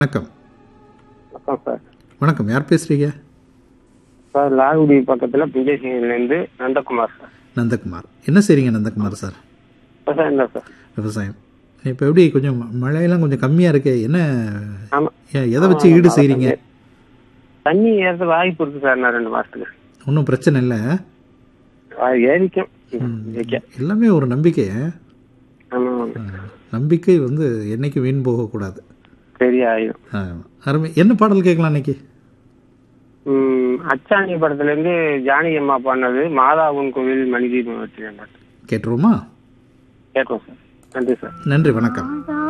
வணக்கம் வணக்கம் சார் வணக்கம் யார் பேசுறீங்க சார் லால்குடி பக்கத்தில் பிஞ்சேசியிலேருந்து நந்தகுமார் சார் நந்தகுமார் என்ன செய்றீங்க நந்தகுமார் சார் விவசாயம் தான் சார் விவசாயம் இப்போ எப்படி கொஞ்சம் ம- மழையெல்லாம் கொஞ்சம் கம்மியாக இருக்கே என்ன ஆமாம் ஏன், எதை வச்சு ஈடு செய்கிறீங்க தண்ணி ஏறது வாய்ப்பு இருக்கு சார் நான் ரெண்டு மாசத்துக்கு ஒன்றும் பிரச்சனை இல்லை அது ஏறிக்கும் வைக்க எல்லாமே ஒரு நம்பிக்கை ஆமாம் ஆ, நம்பிக்கை வந்து என்னைக்கு வீண் போகக்கூடாது சரி ஆயிடும் ஆ, அருமை என்ன பாடல் கேட்கலாம் இன்னைக்கு ம், அச்சாணி படத்துலேருந்து ஜானகி அம்மா பாடினது மாதாவுன் கோவில் மணிதீபம் வச்சு கேட்டுருவோமா கேட்போம் சார் நன்றி சார் நன்றி வணக்கம்